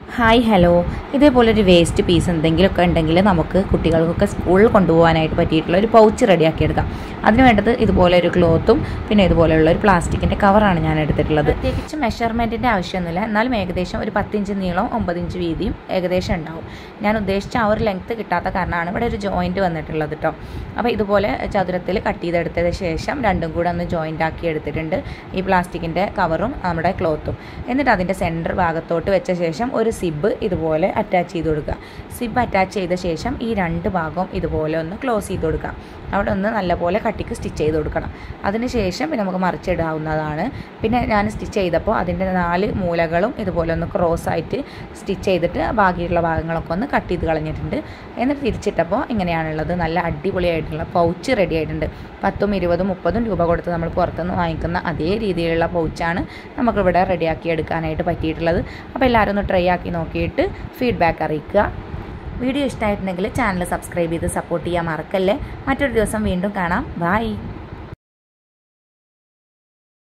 hi hello ഇതേപോലെ ഒരു waste piece എന്തെങ്കിലുമൊക്കെ ഉണ്ടെങ്കിൽ നമുക്ക് കുട്ടികൾക്കൊക്കെ സ്കൂളിൽ കൊണ്ടുപോകാനായിട്ട് പറ്റിയിട്ടുള്ള ഒരു പൗച്ച് റെഡിയാക്കി എടുക്കാം അതിന് വേണ്ടത് ഇതുപോലെ ഒരു ക്ലോത്തും പിന്നെ ഇതുപോലെയുള്ള ഒരു പ്ലാസ്റ്റിക്കിൻ്റെ കവറാണ് ഞാൻ എടുത്തിട്ടുള്ളത് പ്രത്യേകിച്ച് മെഷർമെൻറ്റിൻ്റെ ആവശ്യമൊന്നുമില്ല എന്നാലും ഏകദേശം ഒരു പത്തിഞ്ച് നീളവും ഒമ്പത് ഇഞ്ച് വീതിയും ഏകദേശം ഉണ്ടാവും ഞാൻ ഉദ്ദേശിച്ച ആ ഒരു ലെങ്ത്ത് കിട്ടാത്ത കാരണമാണ് ഇവിടെ ഒരു ജോയിൻറ്റ് വന്നിട്ടുള്ളത് കേട്ടോ അപ്പോൾ ഇതുപോലെ ചതുരത്തിൽ കട്ട് ചെയ്തെടുത്തതിന് ശേഷം രണ്ടും കൂടെ ഒന്ന് ജോയിൻ്റ് ആക്കി എടുത്തിട്ടുണ്ട് ഈ പ്ലാസ്റ്റിക്കിൻ്റെ കവറും നമ്മുടെ ക്ലോത്തും എന്നിട്ട് അതിൻ്റെ സെൻറ്റർ ഭാഗത്തോട്ട് വെച്ച ശേഷം ഒരു സിബ് ഇതുപോലെ അറ്റാച്ച് ചെയ്ത് കൊടുക്കുക സിബ് അറ്റാച്ച് ചെയ്ത ശേഷം ഈ രണ്ട് ഭാഗവും ഇതുപോലെ ഒന്ന് ക്ലോസ് ചെയ്ത് കൊടുക്കുക അവിടെ ഒന്ന് നല്ലപോലെ കട്ടിക്ക് സ്റ്റിച്ച് ചെയ്ത് കൊടുക്കണം അതിന് ശേഷം പിന്നെ നമുക്ക് മറിച്ചിടാവുന്നതാണ് പിന്നെ ഞാൻ സ്റ്റിച്ച് ചെയ്തപ്പോൾ അതിൻ്റെ നാല് മൂലകളും ഇതുപോലെ ഒന്ന് ക്രോസ് ആയിട്ട് സ്റ്റിച്ച് ചെയ്തിട്ട് ബാക്കിയുള്ള ഭാഗങ്ങളൊക്കെ ഒന്ന് കട്ട് ചെയ്ത് കളഞ്ഞിട്ടുണ്ട് എന്നിട്ട് തിരിച്ചിട്ടപ്പോൾ ഇങ്ങനെയാണുള്ളത് നല്ല അടിപൊളിയായിട്ടുള്ള പൗച്ച് റെഡി ആയിട്ടുണ്ട് പത്തും ഇരുപതും മുപ്പതും രൂപ കൊടുത്ത് നമ്മൾ പുറത്തുനിന്ന് വാങ്ങിക്കുന്ന അതേ രീതിയിലുള്ള പൗച്ചാണ് നമുക്കിവിടെ റെഡിയാക്കി എടുക്കാനായിട്ട് പറ്റിയിട്ടുള്ളത് അപ്പോൾ എല്ലാവരും ഒന്ന് ട്രൈ ആക്കി നോക്കിയിട്ട് ഫീഡ്ബാക്ക് അറിയിക്കുക വീഡിയോ ഇഷ്ടമായിട്ടുണ്ടെങ്കിൽ ചാനൽ സബ്സ്ക്രൈബ് ചെയ്ത് സപ്പോർട്ട് ചെയ്യാൻ മറക്കല്ലേ മറ്റൊരു ദിവസം വീണ്ടും കാണാം ബൈ